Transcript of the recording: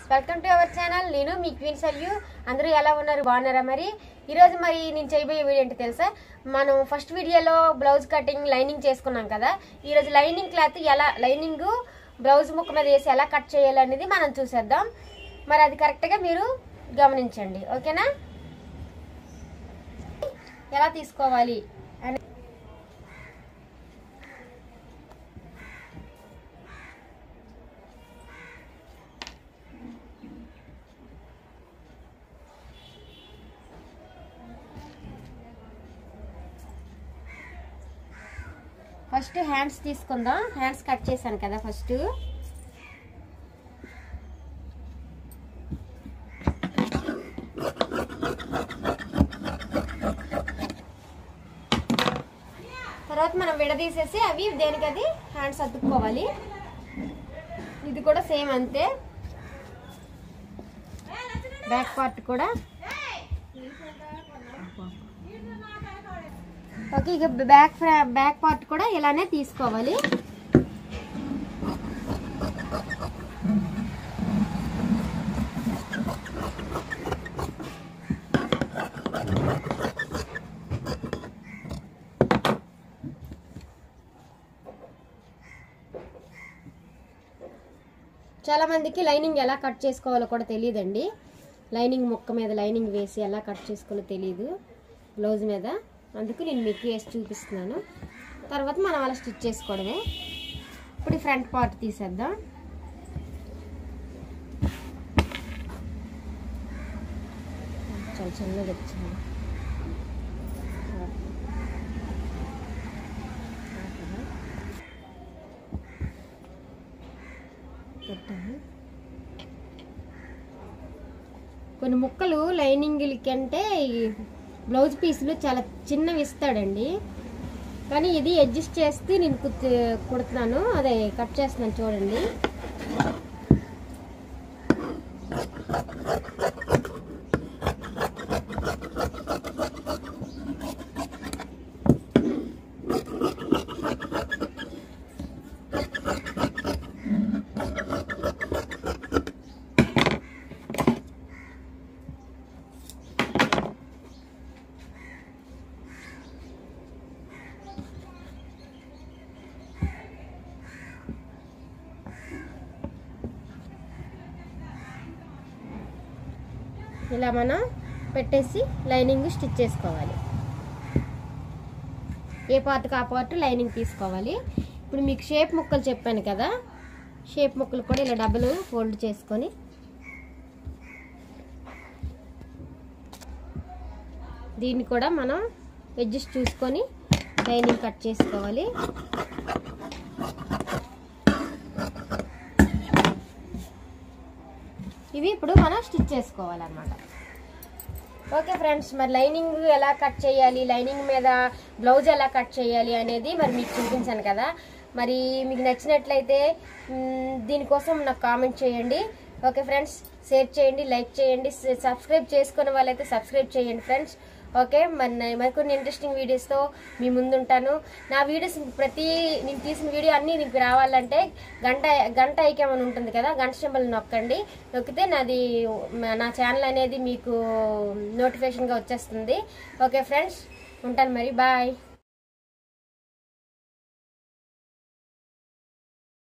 welcome to our channel నేను మీ queen Sarayu అందరూ ఎలా ఉన్నారు బాగున్నారా మరి ఈరోజు మరి నేను చేయబోయే వీడియో ఏంటో తెలుసా మనం ఫస్ట్ వీడియోలో బ్లౌజ్ కటింగ్ లైనింగ్ చేసుకున్నాం కదా ఈరోజు లైనింగ్ క్లాత్ ఎలా లైనింగ్ బ్లౌజ్ ముక్క మీద వేసి ఎలా కట్ చేయాలనేది మనం చూసేద్దాం మరి అది కరెక్ట్గా మీరు గమనించండి ఓకేనా ఎలా తీసుకోవాలి అని ఫస్ట్ హ్యాండ్స్ తీసుకుందాం హ్యాండ్స్ కట్ చేశాను కదా ఫస్ట్ తర్వాత మనం విడదీసేసి అవి దేనికి అది హ్యాండ్స్ అతుక్కోవాలి ఇది కూడా సేమ్ అంతే బ్యాక్ పార్ట్ కూడా ఓకే ఇక బ్యాక్ బ్యాక్ పార్ట్ కూడా ఇలానే తీసుకోవాలి చాలా మందికి లైనింగ్ ఎలా కట్ చేసుకోవాలో కూడా తెలియదండి లైనింగ్ ముక్క మీద లైనింగ్ వేసి ఎలా కట్ చేసుకోవాలో తెలియదు బ్లౌజ్ మీద అందుకు నేను మీకు వేసి చూపిస్తున్నాను తర్వాత మనం అలా స్టిచ్ చేసుకోవడమే ఇప్పుడు ఈ ఫ్రంట్ పార్ట్ తీసేద్దాం చాలా చిన్నగా వచ్చింది పెట్టాను కొన్ని ముక్కలు లైనింగ్ కంటే ఈ బ్లౌజ్ పీసులు చాలా చిన్నవి ఇస్తాడండి కానీ ఇది అడ్జస్ట్ చేస్తే నేను కుత్ కుడుతున్నాను అదే కట్ చేస్తున్నాను చూడండి ఇలా మనం పెట్టేసి లైనింగ్ స్టిచ్ చేసుకోవాలి ఏ పార్ట్కి ఆ పార్ట్ లైనింగ్ తీసుకోవాలి ఇప్పుడు మీకు షేప్ ముక్కలు చెప్పాను కదా షేప్ ముక్కలు కూడా ఇలా డబ్బులు ఫోల్డ్ చేసుకొని దీన్ని కూడా మనం ఎడ్జెస్ చూసుకొని లైనింగ్ కట్ చేసుకోవాలి ఇవి ఇప్పుడు మనం స్టిచ్ చేసుకోవాలన్నమాట ఓకే ఫ్రెండ్స్ మరి లైనింగ్ ఎలా కట్ చేయాలి లైనింగ్ మీద బ్లౌజ్ ఎలా కట్ చేయాలి అనేది మరి మీకు చూపించాను కదా మరి మీకు నచ్చినట్లయితే మ్, దీనికోసం నాకు కామెంట్ చేయండి ఓకే ఫ్రెండ్స్ షేర్ చేయండి లైక్ చేయండి స- సబ్స్క్రైబ్ చేసుకునే వాళ్ళైతే సబ్స్క్రైబ్ చేయండి ఫ్రెండ్స్ ఓకే మరి నే- మరికొన్ని ఇంట్రెస్టింగ్ వీడియోస్తో మీ ముందుంటాను నా వీడియోస్ ప్రతి నేను తీసిన వీడియో అన్నీ నీకు రావాలంటే గంట గంట ఐకామ్ అని ఉంటుంది కదా గంట సింబల్ నొక్కండి నొక్కితే నాది నా ఛానల్ అనేది మీకు నోటిఫికేషన్గా వచ్చేస్తుంది ఓకే ఫ్రెండ్స్ ఉంటాను మరి బాయ్